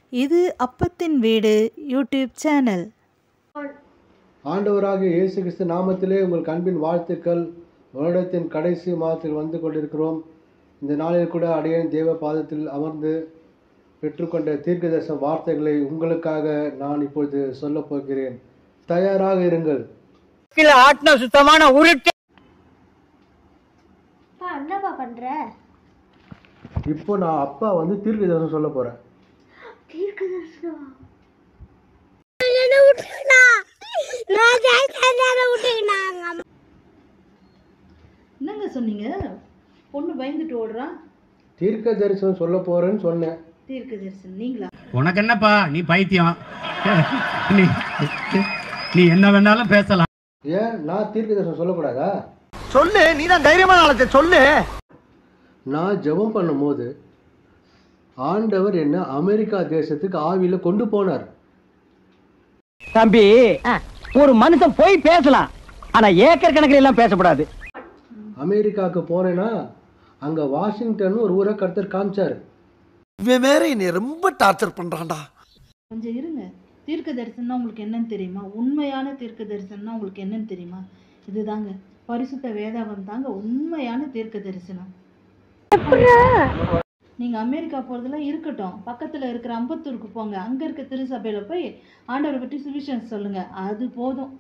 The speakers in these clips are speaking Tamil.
இது அப்பத்தின் வீடு யூடியூப் சேனல் ஆண்டவராகிய இயேசு கிறிஸ்து நாமத்திலே உங்களுக்கு அன்பின் வாழ்த்துக்கள் வருடத்தின் கடைசி மாதத்தில் வந்து கொண்டிருக்கிறோம் இந்த நாளில் கூட அடையன் தேவ பாதத்தில் அமர்ந்து பெற்றுக்கொண்ட தீர்க்கதரிசன வார்த்தைகளை உங்களுக்காக நான் இப்பொழுது சொல்லப் போகிறேன் தயாராக இருங்கள் கிலோ ஆட்டின சுத்தமான உருட்டு அப்பா என்னப்பா பண்ற இப்போ நான் அப்பா வந்து தீர்க்கதரிசனம் சொல்ல போகிறேன் தீர்க்க தரிசனமா என்னங்க சொன்னீங்க பொண்ணு பயந்துட்டு ஓடுறா தீர்க்க தரிசனம் சொல்ல போகிறேன்னு சொன்னேன் தீர்க்க தரிசனம் நீங்களா உனக்கு என்னப்பா நீ பைத்தியம் நீ நீ என்ன வேணாலும் பேசலாம் ஏன் நான் தீர்க்க தரிசனம் சொல்லக்கூடாதா சொல்லு நீ தான் தைரியமான ஆளத்தை சொல்லு நான் ஜெபம் பண்ணும்போது ஆண்டவர் என்ன அமெரிக்கா தேசத்துக்கு ஆவியில் கொண்டு போனார் தம்பி ஒரு மனுஷன் போய் பேசலாம் ஆனா ஏக்கர் கணக்கில் எல்லாம் பேசக்கூடாது அமெரிக்காவுக்கு போனேன்னா அங்கே வாஷிங்டன் ஒரு ஊரை கருத்தர் காமிச்சார் இவன் வேற என்னை ரொம்ப டார்ச்சர் பண்றான்டா கொஞ்சம் இருங்க தீர்க்க தரிசனம்னா உங்களுக்கு என்னன்னு தெரியுமா உண்மையான தீர்க்க தரிசனம்னா உங்களுக்கு என்னன்னு தெரியுமா இதுதாங்க பரிசுத்த வேதாகம் தாங்க உண்மையான தீர்க்க தரிசனம் நீங்க அமெரிக்கா போறதெல்லாம் இருக்கட்டும் பக்கத்துல இருக்கிற அம்பத்தூருக்கு போங்க அங்க இருக்க திருசபையில போய் ஆண்டவரை பற்றி சுவிசேஷம் சொல்லுங்க அது போதும்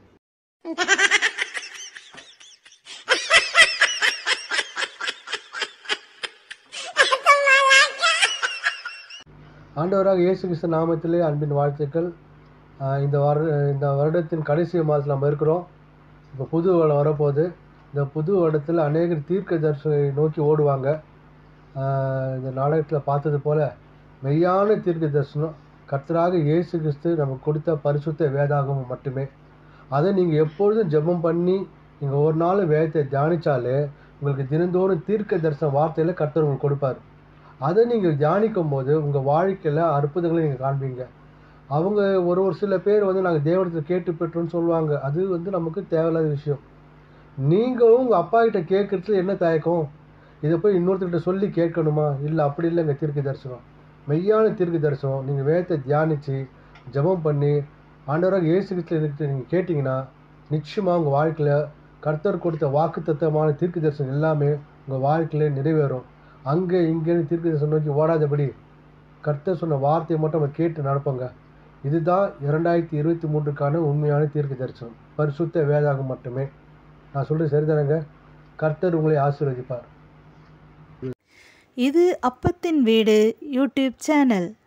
ஆண்டவராக இயேசு கிறிஸ்து நாமத்திலே அன்பின் வாழ்த்துக்கள் ஆஹ் இந்த வரு இந்த வருடத்தின் கடைசி மாதத்தில் நம்ம இருக்கிறோம் இப்போ புது வருடம் வரப்போகுது இந்த புது வருடத்தில் அநேகர் தீர்க்க தரிசனை நோக்கி ஓடுவாங்க ஆஹ் இந்த நாடகத்தில் பார்த்தது போல் மெய்யான தீர்க்க தரிசனம் கர்த்தராக இயேசு கிறிஸ்து நமக்கு கொடுத்த பரிசுத்த வேதாகமம் மட்டுமே அதை நீங்கள் எப்பொழுதும் ஜெபம் பண்ணி நீங்கள் ஒரு நாள் வேதத்தை தியானித்தாலே உங்களுக்கு தினந்தோறும் தீர்க்க தரிசன வார்த்தையில் கர்த்தர் உங்களுக்கு கொடுப்பார் அதை நீங்கள் தியானிக்கும் போது உங்கள் வாழ்க்கையில் அற்புதங்களை நீங்கள் காண்பீங்க அவங்க ஒரு ஒரு சில பேர் வந்து நாங்கள் தேவனத்தை கேட்டு பெற்றோன்னு சொல்லுவாங்க அது வந்து நமக்கு தேவையில்லாத விஷயம் நீங்களும் உங்கள் அப்பா கிட்ட கேட்குறதுல என்ன தயக்கம் இதை போய் இன்னொருத்தர்கிட்ட சொல்லி கேட்கணுமா இல்லை அப்படி இல்லைங்க தீர்க்க தரிசனம் மெய்யான தீர்க்க தரிசனம் நீங்கள் வேதத்தை தியானித்து ஜெபம் பண்ணி ஆண்டவராக இயேசு கிறிஸ்து நீங்கள் கேட்டிங்கன்னா நிச்சயமாக உங்கள் வாழ்க்கையில் கர்த்தர் கொடுத்த வாக்குத்தத்தமான தீர்க்க தரிசனம் எல்லாமே உங்கள் வாழ்க்கையில் நிறைவேறும் அங்கே இங்கேன்னு தீர்க்க தரிசனம் நோக்கி ஓடாதபடி கர்த்தர் சொன்ன வார்த்தையை மட்டும் நம்ம கேட்டு நடப்போங்க இதுதான் இரண்டாயிரத்தி இருபத்தி மூன்றுக்கான உண்மையான தீர்க்க தரிசனம் பரிசுத்த வேதாகம் மட்டுமே நான் சொல்கிறது சரிதானங்க கர்த்தர் உங்களை ஆசீர்வதிப்பார் இது அப்பத்தின் வீடு யூடியூப் சேனல்